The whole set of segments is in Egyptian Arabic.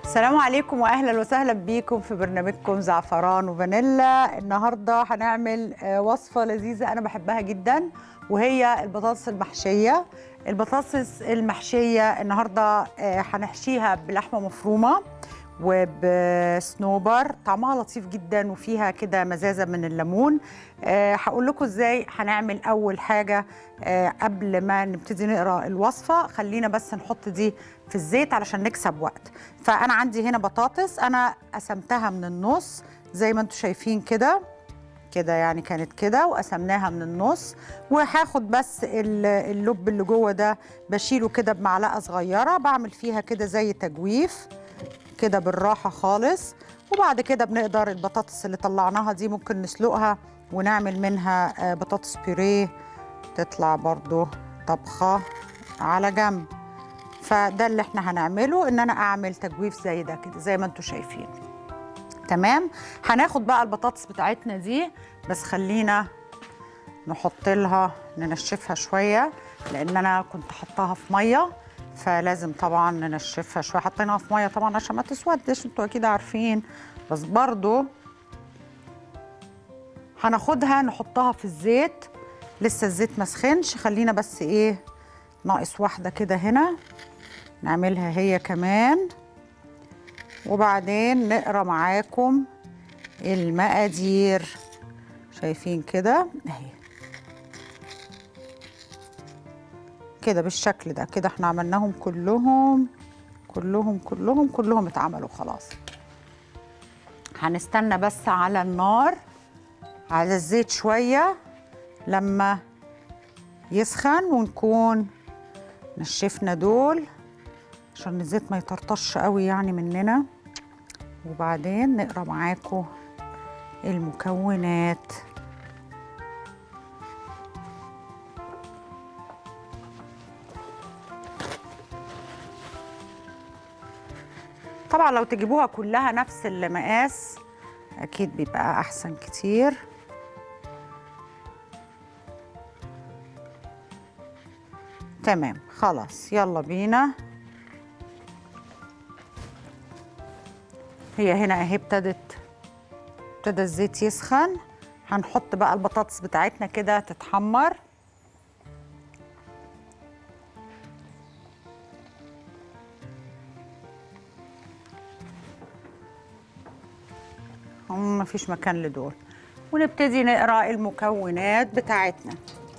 السلام عليكم واهلا وسهلا بيكم في برنامجكم زعفران وفانيلا النهارده هنعمل آه، وصفه لذيذه انا بحبها جدا وهي البطاطس المحشيه البطاطس المحشيه النهارده آه، هنحشيها بلحمه مفرومه وبسنوبر طعمها لطيف جدا وفيها كده مزازه من الليمون آه، هقول لكم ازاي هنعمل اول حاجه آه، قبل ما نبتدي نقرا الوصفه خلينا بس نحط دي في الزيت علشان نكسب وقت فانا عندي هنا بطاطس انا قسمتها من النص زي ما انتم شايفين كده كده يعني كانت كده وقسمناها من النص وهاخد بس ال- اللب اللي جوه ده بشيله كده بمعلقه صغيره بعمل فيها كده زي تجويف كده بالراحه خالص وبعد كده بنقدر البطاطس اللي طلعناها دي ممكن نسلقها ونعمل منها آه، بطاطس بيوريه تطلع برضو طبخه على جنب فده اللي احنا هنعمله ان انا اعمل تجويف زي ده كده زي ما انتم شايفين تمام هناخد بقى البطاطس بتاعتنا دي بس خلينا نحط لها ننشفها شويه لان انا كنت حطاها في ميه فلازم طبعا ننشفها شويه حطيناها في ميه طبعا عشان ما تسودش انتوا اكيد عارفين بس برضو هناخدها نحطها في الزيت لسه الزيت ما سخنش خلينا بس ايه ناقص واحده كده هنا نعملها هي كمان وبعدين نقرا معاكم المقادير شايفين كده اهي كده بالشكل ده كده احنا عملناهم كلهم كلهم كلهم كلهم اتعملوا خلاص هنستنى بس على النار على الزيت شويه لما يسخن ونكون نشفنا دول عشان الزيت ما يطرطش قوي يعني مننا وبعدين نقرا معاكم المكونات طبعا لو تجيبوها كلها نفس المقاس اكيد بيبقى احسن كتير تمام خلاص يلا بينا هي هنا اهي ابتدت ابتدى الزيت يسخن هنحط بقى البطاطس بتاعتنا كده تتحمر هم مفيش مكان لدول ونبتدي نقرا المكونات بتاعتنا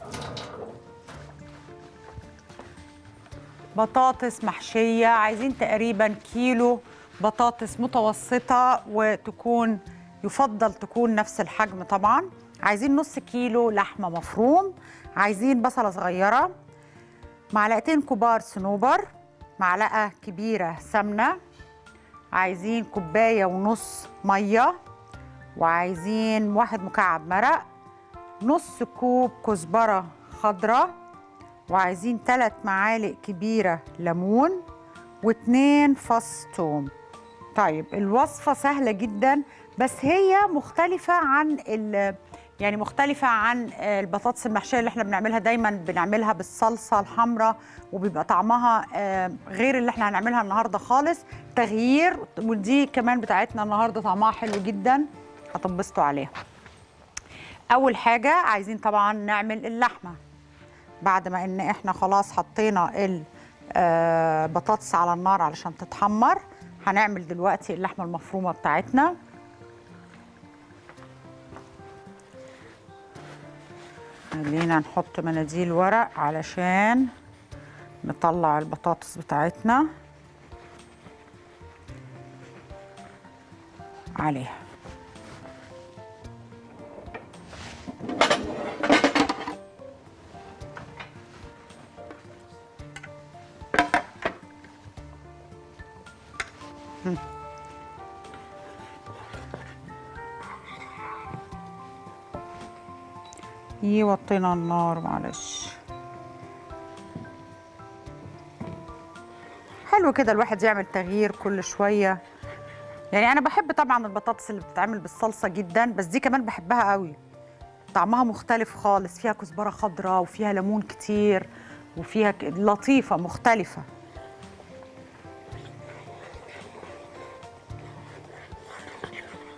بطاطس محشية عايزين تقريبا كيلو بطاطس متوسطة وتكون يفضل تكون نفس الحجم طبعا عايزين نص كيلو لحمة مفروم عايزين بصلة صغيرة معلقتين كبار صنوبر معلقة كبيرة سمنة عايزين كوباية ونص مية وعايزين واحد مكعب مرق نص كوب كزبرة خضراء وعايزين ثلاث معالق كبيرة ليمون واتنين فص توم طيب الوصفة سهلة جدا بس هي مختلفة عن ال يعني مختلفة عن البطاطس المحشية اللي احنا بنعملها دايما بنعملها بالصلصة الحمراء وبيبقى طعمها آه، غير اللي احنا هنعملها النهاردة خالص تغيير ودي كمان بتاعتنا النهاردة طعمها حلو جدا هتنبسطوا عليها أول حاجة عايزين طبعا نعمل اللحمة بعد ما ان احنا خلاص حطينا البطاطس على النار علشان تتحمر هنعمل دلوقتي اللحمه المفرومه بتاعتنا خلينا نحط مناديل ورق علشان نطلع البطاطس بتاعتنا عليها يوطينا النار معلش حلو كده الواحد يعمل تغيير كل شوية يعني أنا بحب طبعا البطاطس اللي بتتعمل بالصلصة جدا بس دي كمان بحبها قوي طعمها مختلف خالص فيها كزبرة خضراء وفيها ليمون كتير وفيها ك- لطيفة مختلفة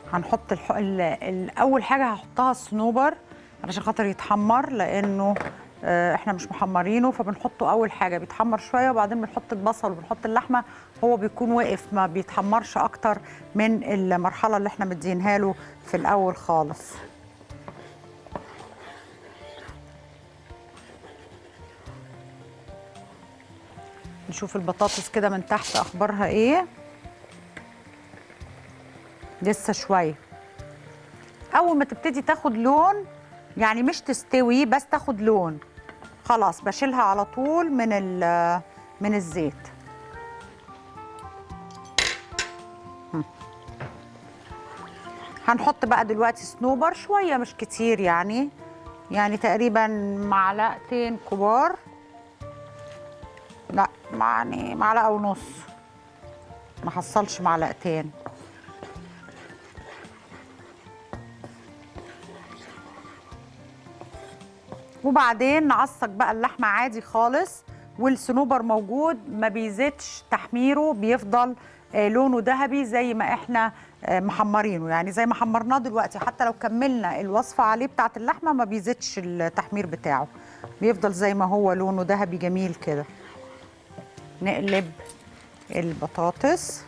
هنحط الح... ال... ال... اول حاجه هحطها الصنوبر علشان خاطر يتحمر لانه آه، احنا مش محمرينه فبنحطه اول حاجه بيتحمر شويه وبعدين بنحط البصل وبنحط اللحمه هو بيكون واقف ما بيتحمرش اكتر من المرحله اللي احنا مدينها له في الاول خالص نشوف البطاطس كده من تحت اخبارها ايه لسه شويه اول ما تبتدي تاخد لون يعني مش تستوي بس تاخد لون خلاص بشيلها على طول من ال- من الزيت هم. هنحط بقى دلوقتي صنوبر شويه مش كتير يعني يعني تقريبا معلقتين كبار لا يعني معلقه ونص ما حصلش معلقتين وبعدين نعصق بقى اللحمه عادي خالص والصنوبر موجود ما بيزيدش تحميره بيفضل آه، لونه ذهبي زي ما احنا آه، محمرينه يعني زي ما حمرناه دلوقتي حتى لو كملنا الوصفه عليه بتاعه اللحمه ما بيزيدش التحمير بتاعه بيفضل زي ما هو لونه ذهبي جميل كده نقلب البطاطس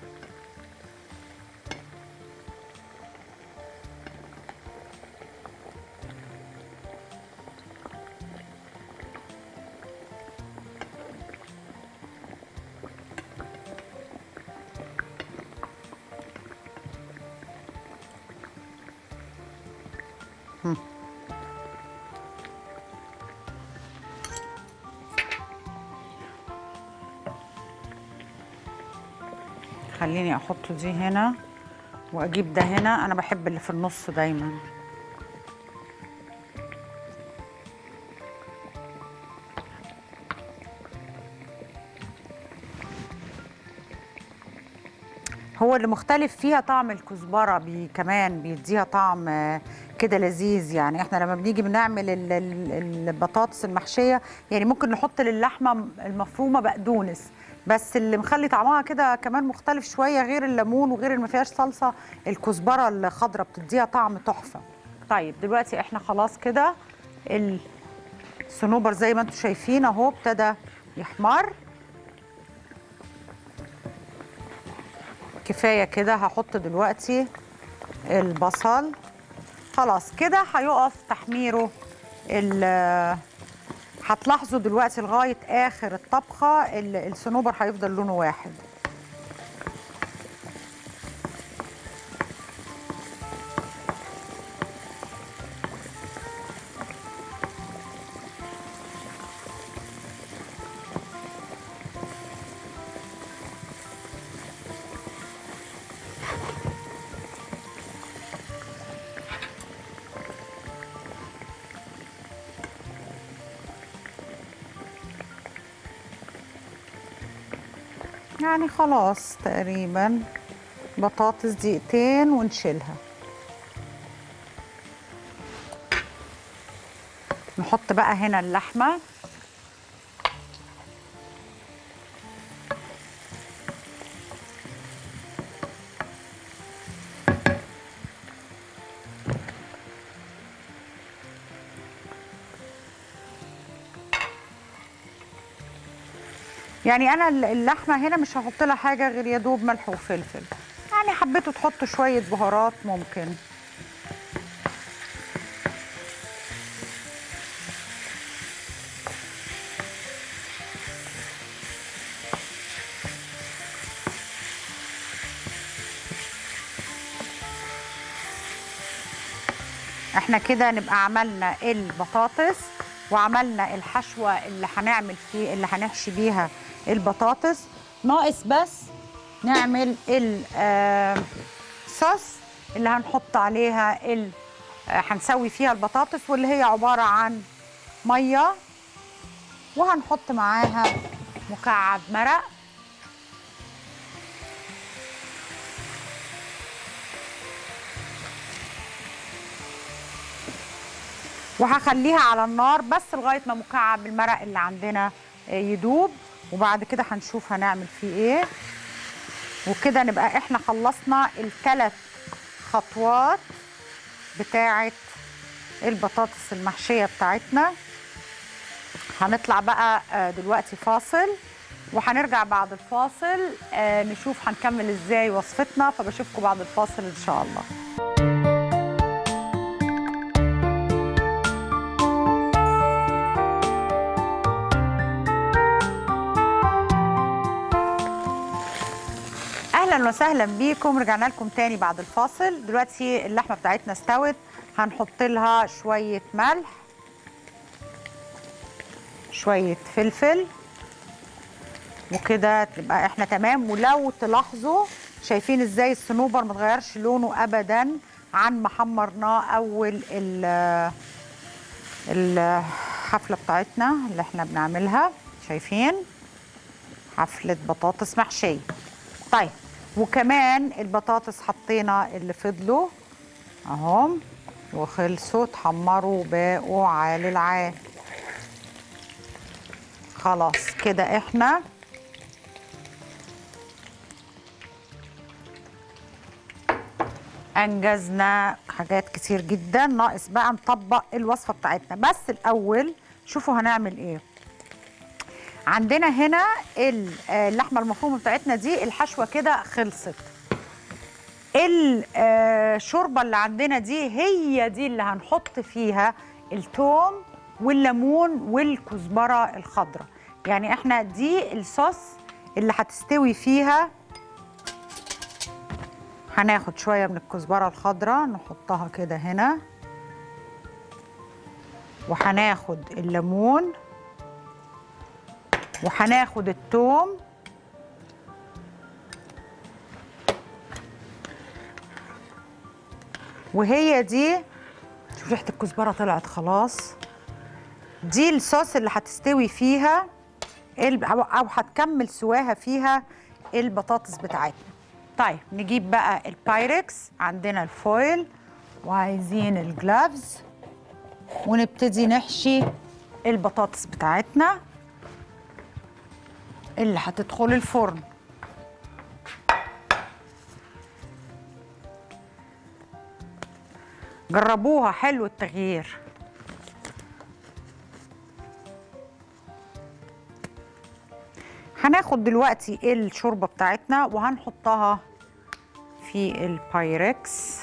خليني احط دي هنا واجيب ده هنا انا بحب اللي في النص دايما هو اللي مختلف فيها طعم الكزبره بي كمان بيديها طعم آه، كده لذيذ يعني احنا لما بنيجي بنعمل ال- ال- البطاطس المحشيه يعني ممكن نحط للحمه المفرومه بقدونس بس اللي مخلي طعمها كده كمان مختلف شويه غير الليمون وغير اللي ما فيهاش صلصه الكزبره الخضراء بتديها طعم تحفه طيب دلوقتي احنا خلاص كده الصنوبر زي ما انتم شايفين اهو ابتدى يحمر كفايه كده هحط دلوقتي البصل خلاص كده هيقف تحميره ال- هتلاحظوا دلوقتي لغايه اخر الطبخه ال- الصنوبر هيفضل لونه واحد يعني خلاص تقريبا بطاطس دقيقتين ونشيلها نحط بقى هنا اللحمه يعني انا اللحمه هنا مش هحط لها حاجه غير يا دوب ملح وفلفل يعني حبيتوا تحطوا شويه بهارات ممكن احنا كده نبقى عملنا البطاطس وعملنا الحشوه اللي هنعمل فيه اللي هنحشي بيها البطاطس ناقص بس نعمل الصوص اللي هنحط عليها ال آه، هنسوي فيها البطاطس واللي هي عباره عن ميه وهنحط معاها مكعب مرق وهخليها على النار بس لغايه ما مكعب المرق اللي عندنا آه، يدوب وبعد كده هنشوف هنعمل فيه ايه وكده نبقى احنا خلصنا الثلاث خطوات بتاعه البطاطس المحشيه بتاعتنا هنطلع بقى آه، دلوقتي فاصل وهنرجع بعد الفاصل آه، نشوف هنكمل ازاي وصفتنا فبشوفكم بعد الفاصل ان شاء الله اهلا وسهلا بيكم رجعنا لكم تاني بعد الفاصل دلوقتي اللحمه بتاعتنا استوت هنحط لها شويه ملح شويه فلفل وكده تبقى احنا تمام ولو تلاحظوا شايفين ازاي الصنوبر متغيرش لونه ابدا عن ما حمرناه اول ال- الحفله بتاعتنا اللي احنا بنعملها شايفين حفله بطاطس محشيه طيب وكمان البطاطس حطينا اللي فضلوا اهم وخلصوا اتحمروا وباقوا عال العال خلاص كده احنا انجزنا حاجات كتير جدا ناقص بقى نطبق الوصفه بتاعتنا بس الاول شوفوا هنعمل ايه عندنا هنا ال- آه، اللحمه المفرومه بتاعتنا دي الحشوه كده خلصت الشوربه اللي عندنا دي هي دي اللي هنحط فيها الثوم والليمون والكزبره الخضراء يعني احنا دي الصوص اللي هتستوي فيها هناخد شويه من الكزبره الخضراء نحطها كده هنا وهناخد الليمون وهناخد الثوم وهي دي شوف ريحه الكزبره طلعت خلاص دي الصوص اللي هتستوي فيها ال- او أو هتكمل سواها فيها البطاطس بتاعتنا طيب نجيب بقى البايركس عندنا الفويل وعايزين الجلافز ونبتدي نحشي البطاطس بتاعتنا اللي هتدخل الفرن جربوها حلو التغيير هناخد دلوقتي الشوربه بتاعتنا وهنحطها في البايركس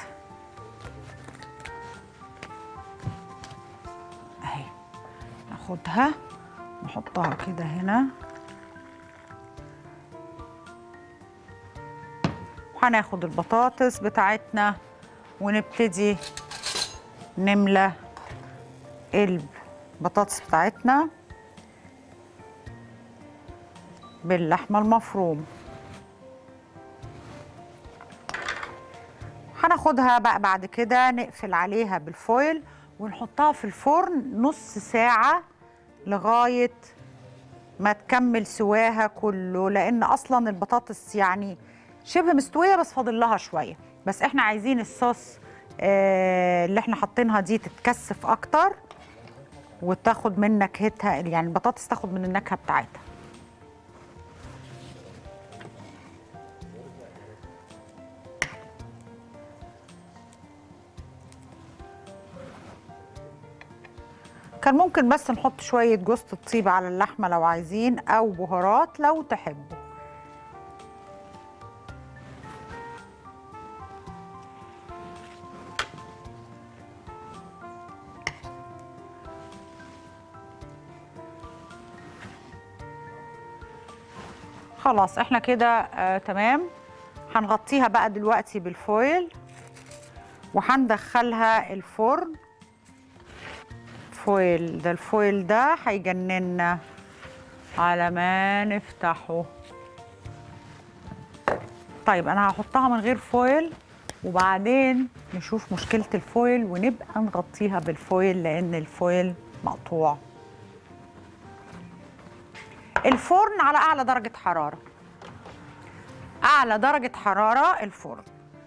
اهي ناخدها نحطها كده هنا وهناخد البطاطس بتاعتنا ونبتدي نملى البطاطس بتاعتنا باللحمة المفروم هناخدها بقى بعد كده نقفل عليها بالفويل ونحطها في الفرن نص ساعة لغاية ما تكمل سواها كله لأن أصلا البطاطس يعني شبه مستوية بس فاضل لها شوية بس احنا عايزين الصوص آه اللي احنا حاطينها دي تتكثف أكتر وتاخد من نكهتها يعني البطاطس تاخد من النكهة بتاعتها كان ممكن بس نحط شوية جوز الطيب على اللحمة لو عايزين أو بهارات لو تحبوا خلاص احنا كده آه تمام هنغطيها بقى دلوقتي بالفويل وهندخلها الفرن فويل ده الفويل ده هيجننا على ما نفتحه طيب انا هحطها من غير فويل وبعدين نشوف مشكلة الفويل ونبقى نغطيها بالفويل لان الفويل مقطوع الفرن على اعلى درجة حرارة اعلى درجة حرارة الفرن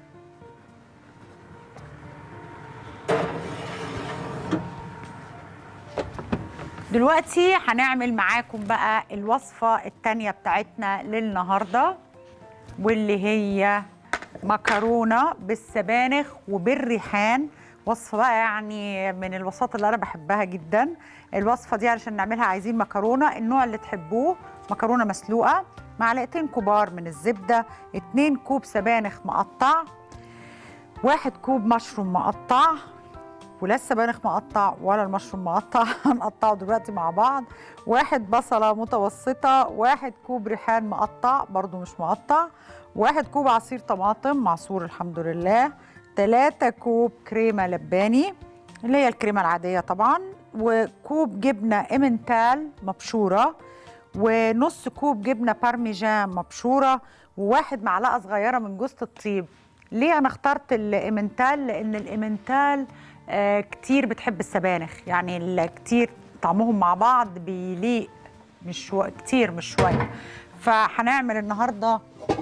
دلوقتي هنعمل معاكم بقى الوصفة التانية بتاعتنا للنهاردة واللي هي مكرونه بالسبانخ وبالريحان وصفه بقى يعني من الوصفات اللي انا بحبها جدا الوصفه دي علشان نعملها عايزين مكرونه النوع اللي تحبوه مكرونه مسلوقه معلقتين كبار من الزبده اتنين كوب سبانخ مقطع واحد كوب مشروم مقطع ولا السبانخ مقطع ولا المشروم مقطع هنقطعه دلوقتي مع بعض واحد بصلة متوسطة واحد كوب ريحان مقطع برضو مش مقطع واحد كوب عصير طماطم معصور الحمد لله تلاتة كوب كريمة لباني اللي هي الكريمة العادية طبعا وكوب جبنة إمنتال مبشورة ونص كوب جبنة بارميجان مبشورة وواحد معلقة صغيرة من جوز الطيب ليه أنا اخترت الإمنتال لأن الإمنتال آه، كتير بتحب السبانخ يعني ال- كتير طعمهم مع بعض بيليق مش شو... كتير مش شويه فهنعمل النهارده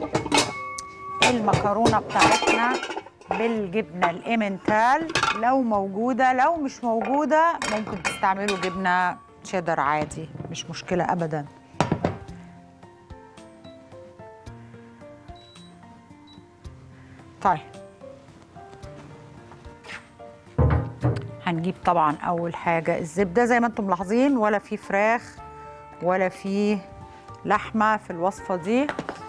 المكرونه بتاعتنا بالجبنه الامنتال لو موجوده لو مش موجوده ممكن تستعملوا جبنه شيدر عادي مش مشكله ابدا طيب هنجيب طبعا اول حاجه الزبده زي ما انتم ملاحظين ولا في فراخ ولا في لحمه في الوصفه دي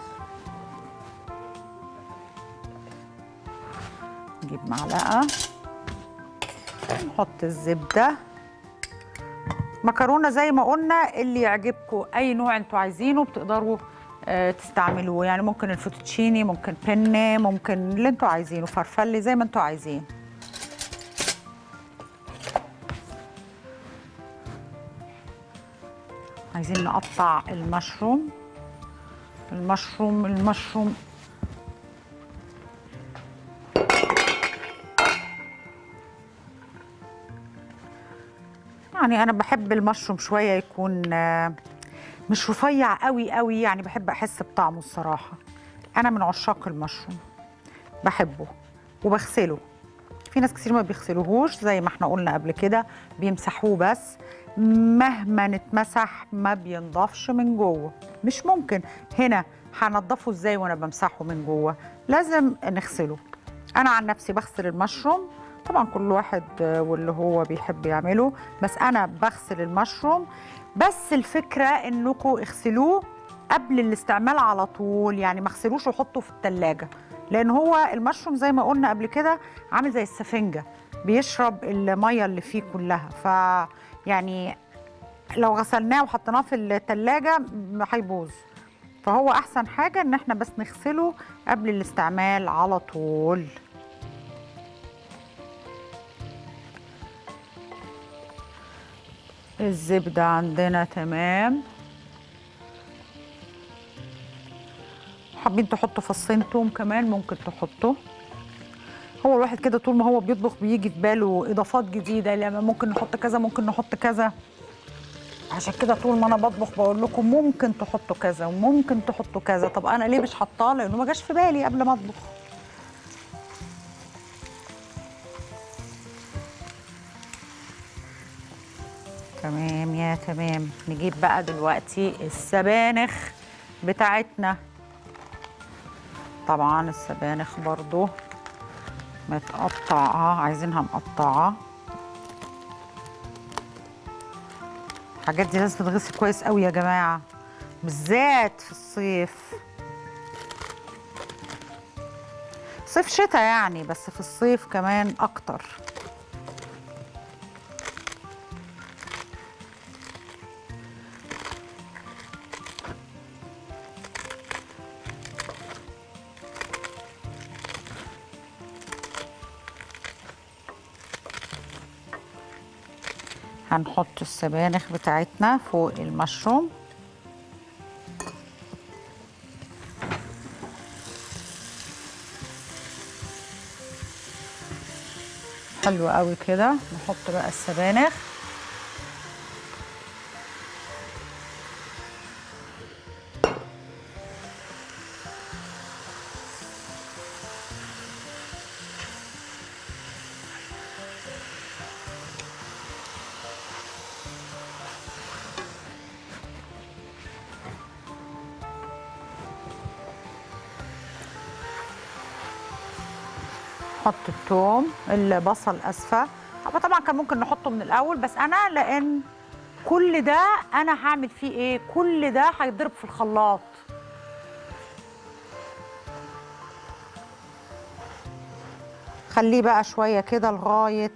نجيب معلقه نحط الزبده مكرونه زي ما قلنا اللي يعجبكم اي نوع انتوا عايزينه بتقدروا آه، تستعملوه يعني ممكن الفوتوتشيني ممكن بنه ممكن اللي انتوا عايزينه فرفلي زي ما انتوا عايزين عايزين نقطع المشروم المشروم المشروم يعني انا بحب المشروم شويه يكون آه، مش رفيع قوي قوي يعني بحب احس بطعمه الصراحه انا من عشاق المشروم بحبه وبغسله في ناس كتير ما بيغسلوهوش زي ما احنا قلنا قبل كده بيمسحوه بس مهما نتمسح ما بينضفش من جوه مش ممكن هنا هنضفه ازاي وانا بمسحه من جوه لازم نغسله انا عن نفسي بغسل المشروم طبعا كل واحد آه، واللي هو بيحب يعمله بس انا بغسل المشروم بس الفكره انكم اغسلوه قبل الاستعمال على طول يعني ما اغسلوش وحطه في التلاجة لان هو المشروم زي ما قلنا قبل كده عامل زي السفنجه بيشرب الميه اللي فيه كلها ف يعني لو غسلناه وحطيناه في التلاجة م- هيبوظ فهو احسن حاجه ان احنا بس نغسله قبل الاستعمال على طول الزبده عندنا تمام حابين تحطوا فصين توم كمان ممكن تحطوا هو الواحد كده طول ما هو بيطبخ بيجي في باله اضافات جديده لما ممكن نحط كذا ممكن نحط كذا عشان كده طول ما انا بطبخ بقول لكم ممكن تحطوا كذا وممكن تحطوا كذا طب انا ليه مش حاطاه لانه ما جاش في بالي قبل ما اطبخ تمام يا تمام نجيب بقى دلوقتي السبانخ بتاعتنا طبعا السبانخ برضو متقطعة عايزينها مقطعة الحاجات دي لازم تتغسل كويس قوي يا جماعة بالذات في الصيف صيف شتاء يعني بس في الصيف كمان اكتر هنحط السبانخ بتاعتنا فوق المشروم حلو قوي كده نحط بقى السبانخ نحط الثوم البصل اسفه هو طبعا كان ممكن نحطه من الاول بس انا لان كل ده انا هعمل فيه ايه كل ده هيتضرب في الخلاط خليه بقى شويه كده لغايه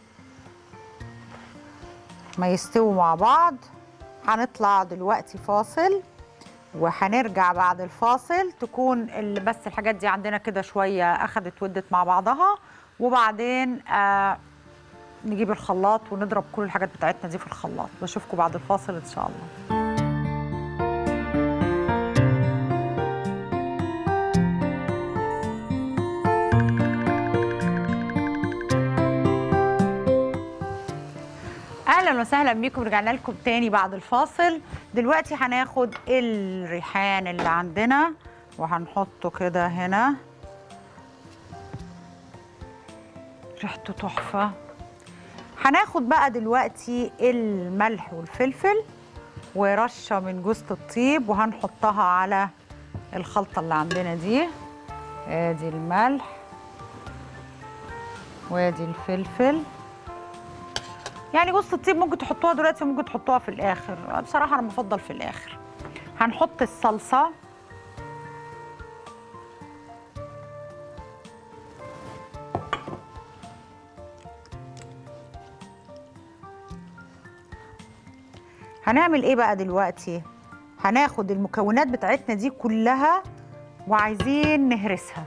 ما يستووا مع بعض هنطلع دلوقتي فاصل وهنرجع بعد الفاصل تكون ال- بس الحاجات دي عندنا كده شويه اخدت ودت مع بعضها وبعدين آه نجيب الخلاط ونضرب كل الحاجات بتاعتنا دي في الخلاط بشوفكم بعد الفاصل ان شاء الله اهلا وسهلا بيكم رجعنا لكم تاني بعد الفاصل دلوقتي هناخد الريحان اللي عندنا وهنحطه كده هنا ريحته تحفه هناخد بقى دلوقتي الملح والفلفل ورشه من جوزة الطيب وهنحطها على الخلطه اللي عندنا دي ادي الملح وادي الفلفل يعني جوز الطيب ممكن تحطوها دلوقتي وممكن تحطوها في الاخر بصراحه انا بفضل في الاخر هنحط الصلصه هنعمل ايه بقى دلوقتي هناخد المكونات بتاعتنا دي كلها وعايزين نهرسها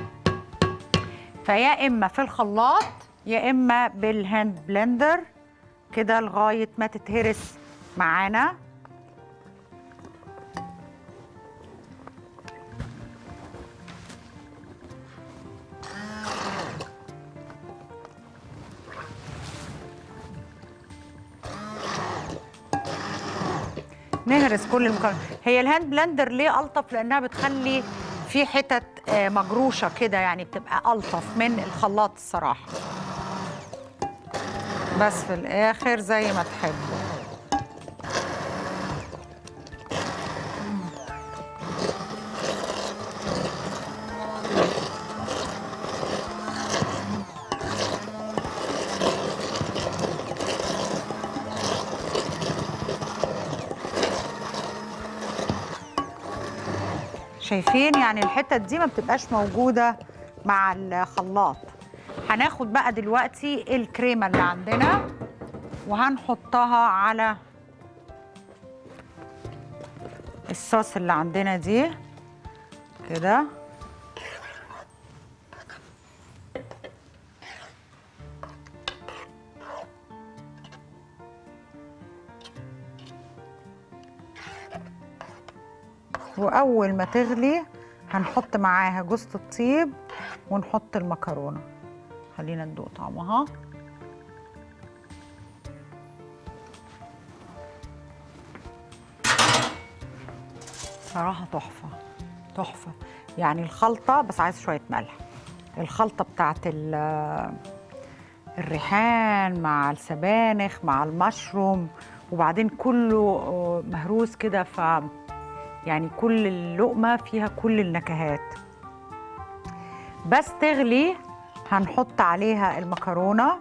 فيا اما في الخلاط يا اما بالهاند بلندر كده لغايه ما تتهرس معانا نهرس كل المكونات هي الهاند بلندر ليه الطف لانها بتخلي في حتت آه، مجروشه كده يعني بتبقى الطف من الخلاط الصراحه بس في الاخر زي ما تحبوا شايفين يعني الحتت دي ما بتبقاش موجوده مع الخلاط هناخد بقى دلوقتي الكريمه اللي عندنا وهنحطها على الصوص اللي عندنا دي كده واول ما تغلي هنحط معاها جوزة الطيب ونحط المكرونه خلينا ندوق طعمها صراحة تحفة تحفة يعني الخلطة بس عايز شوية ملح الخلطة بتاعت ال- الريحان مع السبانخ مع المشروم وبعدين كله مهروس كده ف يعني كل اللقمة فيها كل النكهات بس تغلي هنحط عليها المكرونة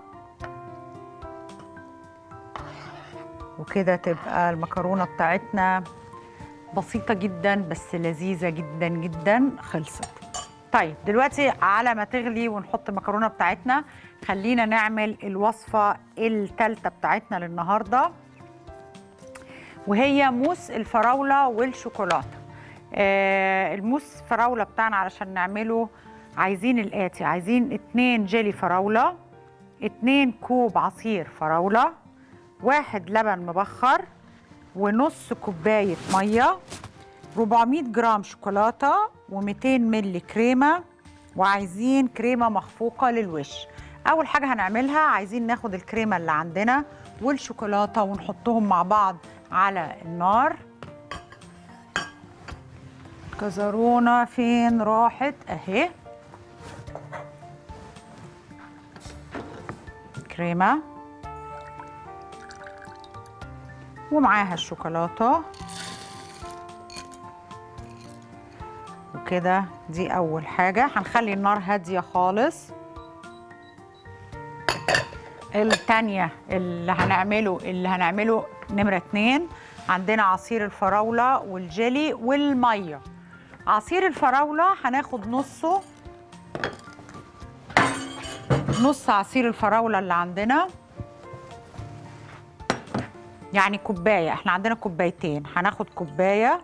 وكده تبقى المكرونة بتاعتنا بسيطة جدا بس لذيذة جدا جدا خلصت طيب دلوقتي على ما تغلي ونحط المكرونة بتاعتنا خلينا نعمل الوصفة التالتة بتاعتنا للنهاردة وهي موس الفراولة والشوكولاتة آه الموس فراولة بتاعنا علشان نعمله عايزين الآتي عايزين اتنين جيلي فراولة اتنين كوب عصير فراولة واحد لبن مبخر ونص كوباية مية 400 جرام شوكولاتة و200 ملي كريمة وعايزين كريمة مخفوقة للوش أول حاجة هنعملها عايزين ناخد الكريمة اللي عندنا والشوكولاتة ونحطهم مع بعض على النار كزرونة فين راحت اهي كريمة ومعاها الشوكولاتة وكده دي أول حاجة هنخلي النار هادية خالص التانية اللي هنعمله اللي هنعمله نمرة اتنين عندنا عصير الفراولة والجيلي والمية عصير الفراولة هناخد نصه نص عصير الفراولة اللي عندنا يعني كوباية احنا عندنا كوبايتين هناخد كوباية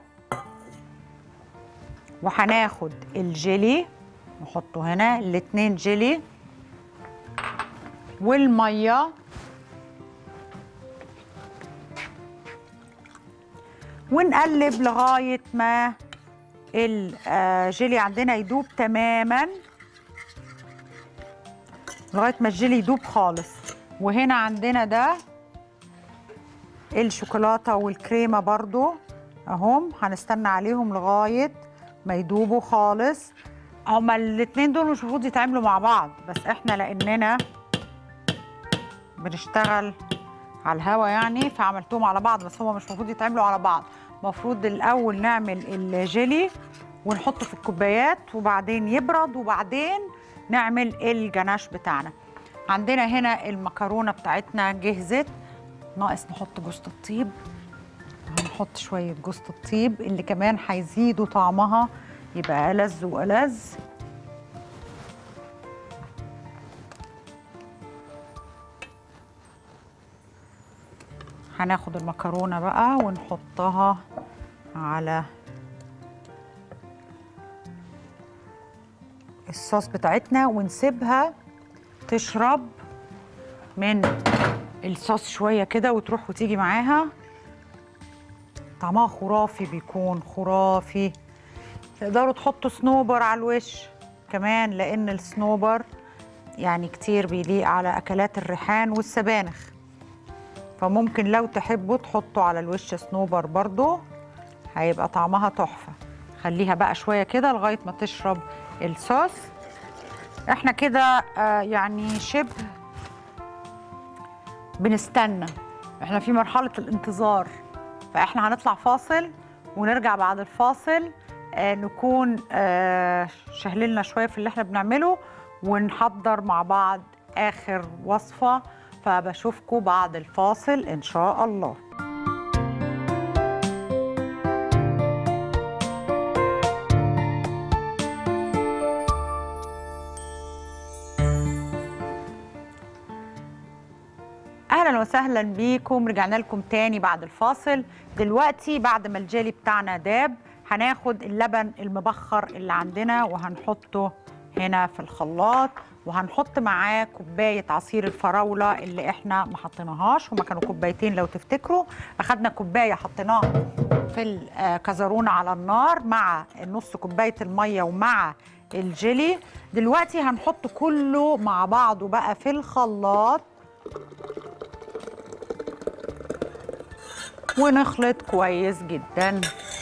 وهناخد الجيلي نحطه هنا الاتنين جيلي والميه ونقلب لغايه ما الجيلي عندنا يدوب تماما لغايه ما الجيلي يدوب خالص وهنا عندنا ده الشوكولاته والكريمه برضو اهم هنستنى عليهم لغايه ما يدوبوا خالص هما الاتنين دول مش المفروض يتعاملوا مع بعض بس احنا لاننا بنشتغل على الهوا يعني فعملتهم على بعض بس هما مش المفروض يتعاملوا على بعض المفروض الاول نعمل الجيلي ونحطه في الكوبايات وبعدين يبرد وبعدين نعمل الجناش بتاعنا عندنا هنا المكرونه بتاعتنا جهزت ناقص نحط جوز الطيب هنحط شويه جوز الطيب اللي كمان هيزيدوا طعمها يبقى ألذ وألذ هناخد المكرونة بقى ونحطها على الصوص بتاعتنا ونسيبها تشرب من الصوص شوية كده وتروح وتيجي معاها طعمها خرافي بيكون خرافي تقدروا تحطوا صنوبر على الوش كمان لان الصنوبر يعني كتير بيليق على اكلات الريحان والسبانخ فممكن لو تحبوا تحطوا على الوش صنوبر برضو هيبقى طعمها تحفة خليها بقى شوية كده لغاية ما تشرب الصوص احنا كده آه يعني شبه بنستنى احنا في مرحلة الانتظار فاحنا هنطلع فاصل ونرجع بعد الفاصل آه نكون آه شهللنا شويه في اللي احنا بنعمله ونحضر مع بعض اخر وصفه فبشوفكم بعد الفاصل ان شاء الله اهلا وسهلا بيكم رجعنا لكم تاني بعد الفاصل دلوقتي بعد ما الجيلي بتاعنا داب هناخد اللبن المبخر اللي عندنا وهنحطه هنا في الخلاط وهنحط معاه كوبايه عصير الفراوله اللي احنا ما حطيناهاش هما كانوا كوبايتين لو تفتكروا اخدنا كوبايه حطيناها في الكزرونه على النار مع نص كوبايه الميه ومع الجيلي دلوقتي هنحط كله مع بعضه بقى في الخلاط ونخلط كويس جدا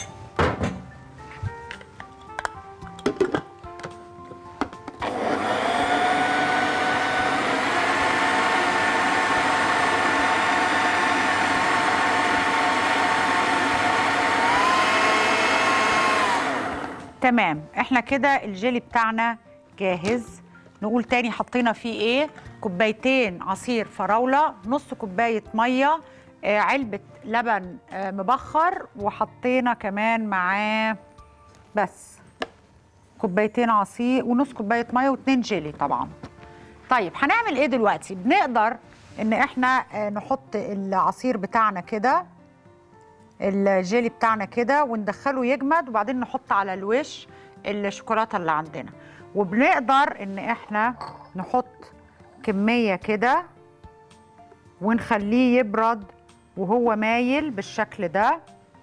تمام احنا كده الجيلي بتاعنا جاهز نقول تاني حطينا فيه ايه كوبايتين عصير فراوله نص كوبايه ميه آه علبه لبن آه مبخر وحطينا كمان معاه بس كوبايتين عصير ونص كوبايه ميه واتنين جيلي طبعا طيب هنعمل ايه دلوقتي بنقدر ان احنا آه نحط العصير بتاعنا كده الجيلي بتاعنا كده وندخله يجمد وبعدين نحط على الوش الشوكولاته اللي عندنا وبنقدر ان احنا نحط كميه كده ونخليه يبرد وهو مايل بالشكل ده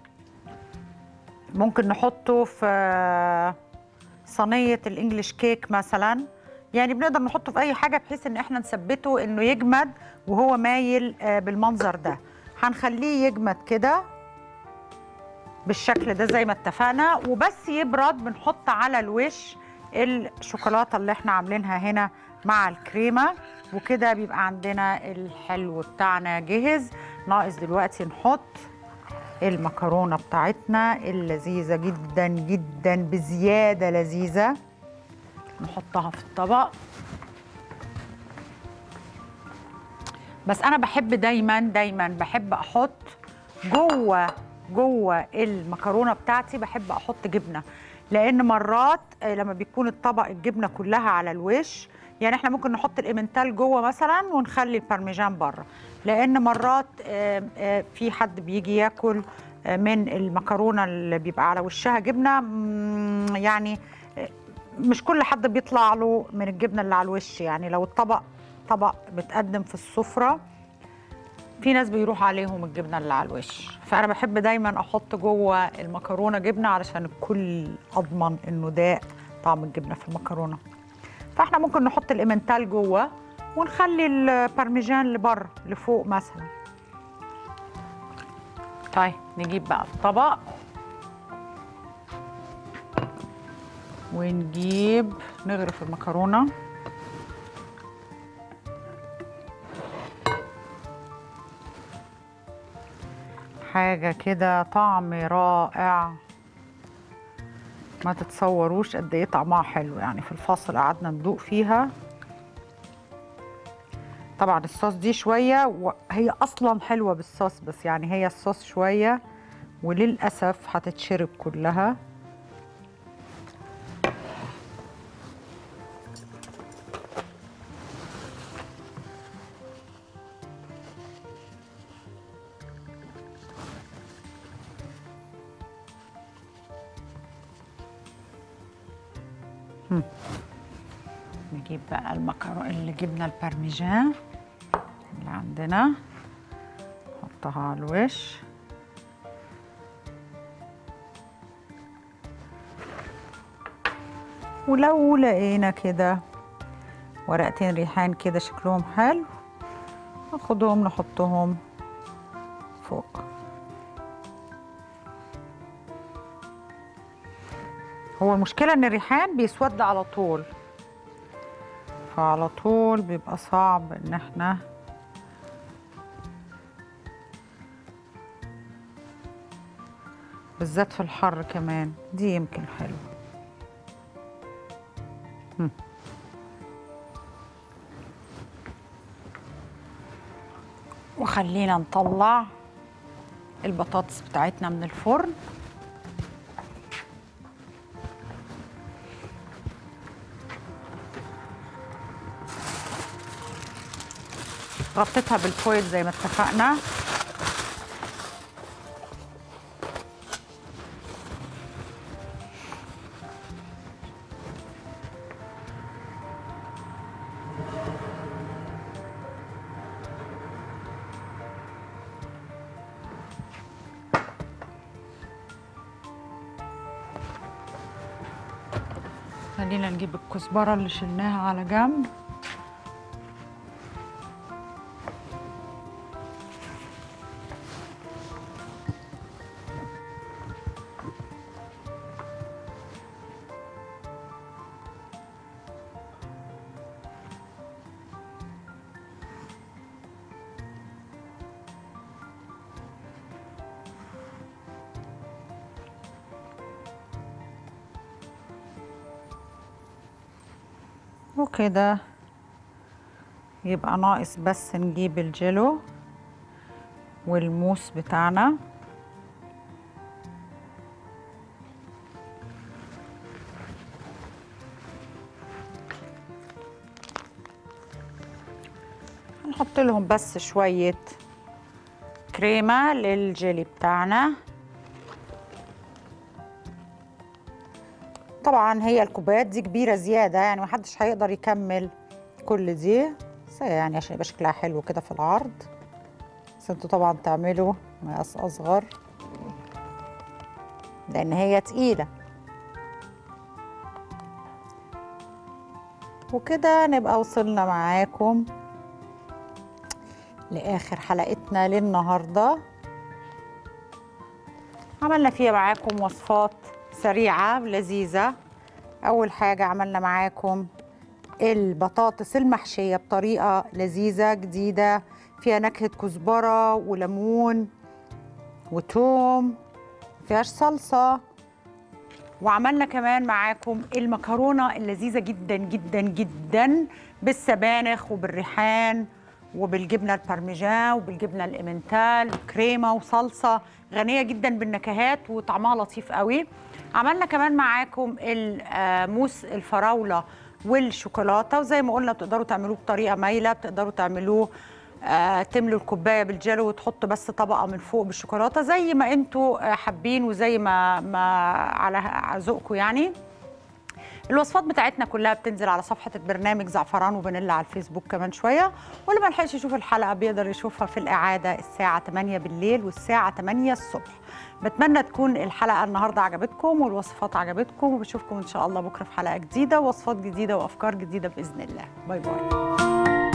ممكن نحطه في صينيه الانجليش كيك مثلا يعني بنقدر نحطه في اي حاجه بحيث ان احنا نثبته انه يجمد وهو مايل بالمنظر ده هنخليه يجمد كده بالشكل ده زي ما اتفقنا وبس يبرد بنحط على الوش الشوكولاته اللي احنا عاملينها هنا مع الكريمه وكده بيبقى عندنا الحلو بتاعنا جاهز ناقص دلوقتي نحط المكرونه بتاعتنا اللذيذه جدا جدا بزياده لذيذه نحطها في الطبق بس انا بحب دايما دايما بحب احط جوه جوه المكرونه بتاعتي بحب احط جبنه لان مرات آه، لما بيكون الطبق الجبنه كلها على الوش يعني احنا ممكن نحط الايمنتال جوه مثلا ونخلي البارميجان بره لان مرات آه، آه، في حد بيجي ياكل آه، من المكرونه اللي بيبقى على وشها جبنه مم، يعني آه، مش كل حد بيطلع له من الجبنه اللي على الوش يعني لو الطبق طبق متقدم في السفره في ناس بيروح عليهم الجبنه اللي على الوش فانا بحب دايما احط جوه المكرونه جبنه علشان الكل اضمن انه ده طعم الجبنه في المكرونه فاحنا ممكن نحط الايمنتال جوه ونخلي البارميجان لبره لفوق مثلا طيب نجيب بقى الطبق ونجيب نغرف المكرونه حاجة كده طعم رائع ما تتصوروش قد ايه طعمها حلو يعني في الفصل قعدنا ندوق فيها طبعا الصوص دي شوية وهي أصلا حلوة بالصوص بس يعني هي الصوص شوية وللأسف هتتشرب كلها نجيب بقى المكرونة اللي جبنا البارميجان اللي عندنا نحطها على الوش ولو لقينا كده ورقتين ريحان كده شكلهم حلو ناخدهم نحطهم فوق هو المشكلة ان الريحان بيسود على طول فعلى طول بيبقى صعب ان احنا بالذات في الحر كمان دي يمكن حلوة هم. وخلينا نطلع البطاطس بتاعتنا من الفرن غطيتها بالفويل زي ما اتفقنا خلينا نجيب الكزبرة اللي شلناها على جنب وكده يبقى ناقص بس نجيب الجيلو والموس بتاعنا هنحط لهم بس شوية كريمة للجيلي بتاعنا طبعا هي الكوبايات دي كبيره زياده يعني محدش هيقدر يكمل كل دي بس يعني عشان يبقى شكلها حلو كده في العرض بس انتوا طبعا تعملوا مقاس اصغر لان هي تقيله وكده نبقى وصلنا معاكم لاخر حلقتنا للنهارده عملنا فيها معاكم وصفات سريعة لذيذة أول حاجة عملنا معاكم البطاطس المحشية بطريقة لذيذة جديدة فيها نكهة كزبرة وليمون وتوم فيهاش صلصة وعملنا كمان معاكم المكرونة اللذيذة جدا جدا جدا بالسبانخ وبالريحان وبالجبنه البارميجان وبالجبنه الامنتال كريمه وصلصه غنيه جدا بالنكهات وطعمها لطيف قوي عملنا كمان معاكم الموس الفراوله والشوكولاته وزي ما قلنا بتقدروا تعملوه بطريقه مايله بتقدروا تعملوه آه، تملوا الكوبايه بالجيلو وتحطوا بس طبقه من فوق بالشوكولاته زي ما انتوا آه، حابين وزي ما ما على ذوقكم يعني الوصفات بتاعتنا كلها بتنزل على صفحه البرنامج زعفران وفانيلا على الفيسبوك كمان شويه واللي ما لحقش يشوف الحلقه بيقدر يشوفها في الاعاده الساعه 8 بالليل والساعه 8 الصبح بتمنى تكون الحلقه النهارده عجبتكم والوصفات عجبتكم وبشوفكم ان شاء الله بكره في حلقه جديده ووصفات جديده وافكار جديده باذن الله باي باي